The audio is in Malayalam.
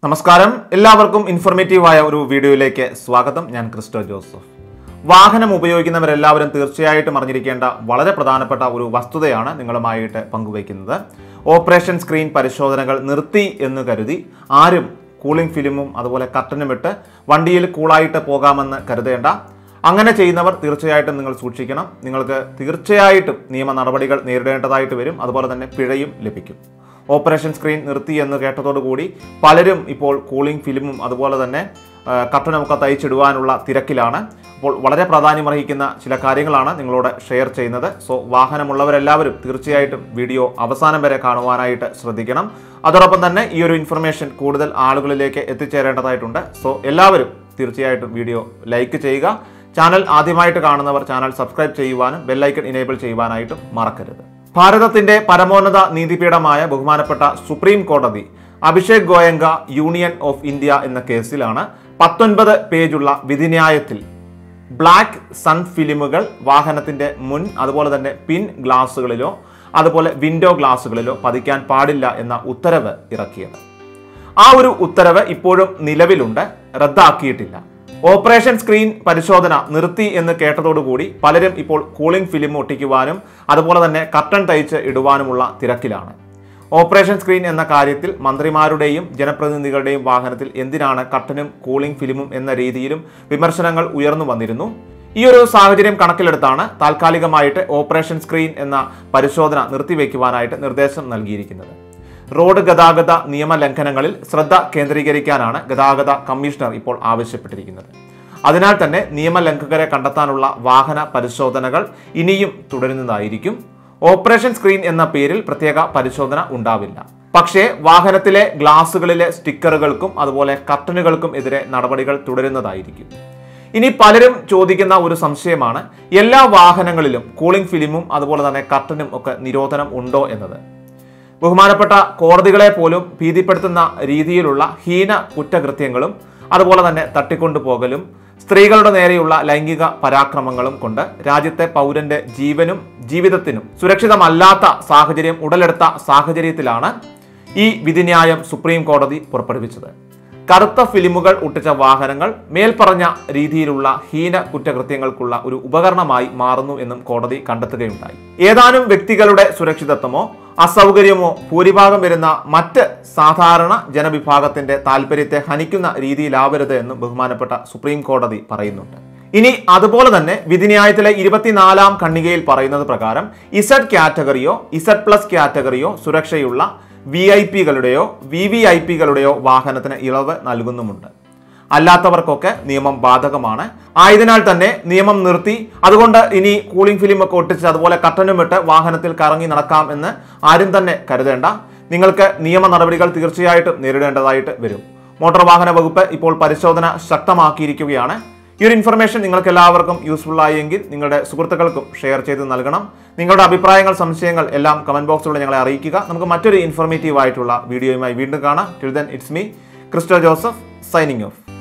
നമസ്കാരം എല്ലാവർക്കും ഇൻഫോർമേറ്റീവായ ഒരു വീഡിയോയിലേക്ക് സ്വാഗതം ഞാൻ ക്രിസ്റ്റോ ജോസഫ് വാഹനം ഉപയോഗിക്കുന്നവരെല്ലാവരും തീർച്ചയായിട്ടും അറിഞ്ഞിരിക്കേണ്ട വളരെ പ്രധാനപ്പെട്ട ഒരു വസ്തുതയാണ് നിങ്ങളുമായിട്ട് പങ്കുവയ്ക്കുന്നത് ഓപ്പറേഷൻ സ്ക്രീൻ പരിശോധനകൾ നിർത്തി എന്ന് കരുതി ആരും കൂളിംഗ് ഫിലിമും അതുപോലെ കർട്ടനും ഇട്ട് വണ്ടിയിൽ കൂളായിട്ട് പോകാമെന്ന് കരുതേണ്ട അങ്ങനെ ചെയ്യുന്നവർ തീർച്ചയായിട്ടും നിങ്ങൾ സൂക്ഷിക്കണം നിങ്ങൾക്ക് തീർച്ചയായിട്ടും നിയമ നടപടികൾ നേരിടേണ്ടതായിട്ട് വരും അതുപോലെ തന്നെ പിഴയും ലഭിക്കും ഓപ്പറേഷൻ സ്ക്രീൻ നിർത്തി എന്ന് കേട്ടതോടുകൂടി പലരും ഇപ്പോൾ കൂളിംഗ് ഫിലിമും അതുപോലെ തന്നെ ആ, കർട്ടനുമൊക്കെ തയ്ച്ചിടുവാനുള്ള തിരക്കിലാണ് അപ്പോൾ വളരെ പ്രാധാന്യമർഹിക്കുന്ന ചില കാര്യങ്ങളാണ് നിങ്ങളോട് ഷെയർ ചെയ്യുന്നത് സോ വാഹനമുള്ളവരെല്ലാവരും തീർച്ചയായിട്ടും വീഡിയോ അവസാനം വരെ കാണുവാനായിട്ട് ശ്രദ്ധിക്കണം അതോടൊപ്പം തന്നെ ഈ ഒരു ഇൻഫർമേഷൻ കൂടുതൽ ആളുകളിലേക്ക് എത്തിച്ചേരേണ്ടതായിട്ടുണ്ട് സോ എല്ലാവരും തീർച്ചയായിട്ടും വീഡിയോ ലൈക്ക് ചെയ്യുക ചാനൽ ആദ്യമായിട്ട് കാണുന്നവർ ചാനൽ സബ്സ്ക്രൈബ് ചെയ്യുവാനും ബെല്ലൈക്കൺ ഇനേബിൾ ചെയ്യുവാനായിട്ടും മറക്കരുത് ഭാരതത്തിന്റെ പരമോന്നത നീതിപീഠമായ ബഹുമാനപ്പെട്ട സുപ്രീം കോടതി Abhishek Goenka union of India എന്ന കേസിലാണ് പത്തൊൻപത് പേജുള്ള വിധിന്യായത്തിൽ ബ്ലാക്ക് സൺ ഫിലിമുകൾ വാഹനത്തിന്റെ മുൻ അതുപോലെ തന്നെ പിൻ ഗ്ലാസുകളിലോ അതുപോലെ വിൻഡോ ഗ്ലാസുകളിലോ പതിക്കാൻ പാടില്ല എന്ന ഉത്തരവ് ഇറക്കിയത് ആ ഒരു ഉത്തരവ് ഇപ്പോഴും നിലവിലുണ്ട് റദ്ദാക്കിയിട്ടില്ല ഓപ്പറേഷൻ സ്ക്രീൻ പരിശോധന നിർത്തി എന്ന് കേട്ടതോടുകൂടി പലരും ഇപ്പോൾ കൂളിംഗ് ഫിലിം ഒട്ടിക്കുവാനും അതുപോലെ തന്നെ കർട്ടൻ തയ്ച്ച് ഇടുവാനുമുള്ള തിരക്കിലാണ് ഓപ്പറേഷൻ സ്ക്രീൻ എന്ന കാര്യത്തിൽ മന്ത്രിമാരുടെയും ജനപ്രതിനിധികളുടെയും വാഹനത്തിൽ എന്തിനാണ് കർട്ടനും കൂളിംഗ് ഫിലിമും എന്ന രീതിയിലും വിമർശനങ്ങൾ ഉയർന്നു വന്നിരുന്നു ഈ ഒരു സാഹചര്യം കണക്കിലെടുത്താണ് താൽക്കാലികമായിട്ട് ഓപ്പറേഷൻ സ്ക്രീൻ എന്ന പരിശോധന നിർത്തിവെക്കുവാനായിട്ട് നിർദ്ദേശം നൽകിയിരിക്കുന്നത് റോഡ് ഗതാഗത നിയമലംഘനങ്ങളിൽ ശ്രദ്ധ കേന്ദ്രീകരിക്കാനാണ് ഗതാഗത കമ്മീഷണർ ഇപ്പോൾ ആവശ്യപ്പെട്ടിരിക്കുന്നത് അതിനാൽ തന്നെ നിയമലംഘകരെ കണ്ടെത്താനുള്ള വാഹന പരിശോധനകൾ ഇനിയും തുടരുന്നതായിരിക്കും ഓപ്പറേഷൻ സ്ക്രീൻ എന്ന പേരിൽ പ്രത്യേക പരിശോധന ഉണ്ടാവില്ല പക്ഷേ വാഹനത്തിലെ ഗ്ലാസുകളിലെ സ്റ്റിക്കറുകൾക്കും അതുപോലെ കർട്ടനുകൾക്കും എതിരെ നടപടികൾ തുടരുന്നതായിരിക്കും ഇനി പലരും ചോദിക്കുന്ന ഒരു സംശയമാണ് എല്ലാ വാഹനങ്ങളിലും കൂളിംഗ് ഫിലിമും അതുപോലെ തന്നെ കർട്ടനും ഒക്കെ നിരോധനം ഉണ്ടോ എന്നത് ബഹുമാനപ്പെട്ട കോടതികളെ പോലും ഭീതിപ്പെടുത്തുന്ന രീതിയിലുള്ള ഹീന കുറ്റകൃത്യങ്ങളും അതുപോലെ തന്നെ തട്ടിക്കൊണ്ടുപോകലും സ്ത്രീകളുടെ നേരെയുള്ള ലൈംഗിക പരാക്രമങ്ങളും കൊണ്ട് രാജ്യത്തെ പൗരന്റെ ജീവനും ജീവിതത്തിനും സുരക്ഷിതമല്ലാത്ത സാഹചര്യം ഉടലെടുത്ത സാഹചര്യത്തിലാണ് ഈ വിധിന്യായം സുപ്രീം കോടതി പുറപ്പെടുവിച്ചത് കറുത്ത ഫിലിമുകൾ ഒട്ടിച്ച വാഹനങ്ങൾ മേൽപ്പറഞ്ഞ രീതിയിലുള്ള ഹീന കുറ്റകൃത്യങ്ങൾക്കുള്ള ഒരു ഉപകരണമായി മാറുന്നു എന്നും കോടതി കണ്ടെത്തുകയുണ്ടായി ഏതാനും വ്യക്തികളുടെ സുരക്ഷിതത്വമോ അസൗകര്യമോ ഭൂരിഭാഗം വരുന്ന മറ്റ് സാധാരണ ജനവിഭാഗത്തിന്റെ താല്പര്യത്തെ ഹനിക്കുന്ന രീതിയിലാവരുത് എന്നും ബഹുമാനപ്പെട്ട സുപ്രീം കോടതി പറയുന്നുണ്ട് ഇനി അതുപോലെ തന്നെ വിധിന്യായത്തിലെ ഇരുപത്തിനാലാം ഖണ്ഡികയിൽ പറയുന്നത് പ്രകാരം ഇസഡ് കാറ്റഗറിയോ ഇസഡ് പ്ലസ് കാറ്റഗറിയോ സുരക്ഷയുള്ള വി ഐ പികളുടെയോ വി വി ഐ പികളുടെയോ വാഹനത്തിന് ഇളവ് നൽകുന്നുമുണ്ട് അല്ലാത്തവർക്കൊക്കെ നിയമം ബാധകമാണ് ആയതിനാൽ തന്നെ നിയമം നിർത്തി അതുകൊണ്ട് ഇനി കൂളിംഗ് ഫിലിം ഒക്കെ ഒട്ടിച്ച് അതുപോലെ കട്ടനും ഇട്ട് വാഹനത്തിൽ കറങ്ങി നടക്കാം എന്ന് ആരും തന്നെ കരുതേണ്ട നിങ്ങൾക്ക് നിയമ നടപടികൾ തീർച്ചയായിട്ടും നേരിടേണ്ടതായിട്ട് വരും മോട്ടോർ വാഹന വകുപ്പ് ഇപ്പോൾ പരിശോധന ശക്തമാക്കിയിരിക്കുകയാണ് ഈ ഒരു ഇൻഫർമേഷൻ നിങ്ങൾക്ക് എല്ലാവർക്കും യൂസ്ഫുൾ ആയെങ്കിൽ നിങ്ങളുടെ സുഹൃത്തുക്കൾക്കും ഷെയർ ചെയ്ത് നൽകണം നിങ്ങളുടെ അഭിപ്രായങ്ങൾ സംശയങ്ങൾ എല്ലാം കമന്റ് ബോക്സിലൂടെ ഞങ്ങളെ അറിയിക്കുക നമുക്ക് മറ്റൊരു ഇൻഫോർമേറ്റീവ് ആയിട്ടുള്ള വീഡിയോയുമായി വീണ്ടും കാണാം till then it's me Christo Joseph signing of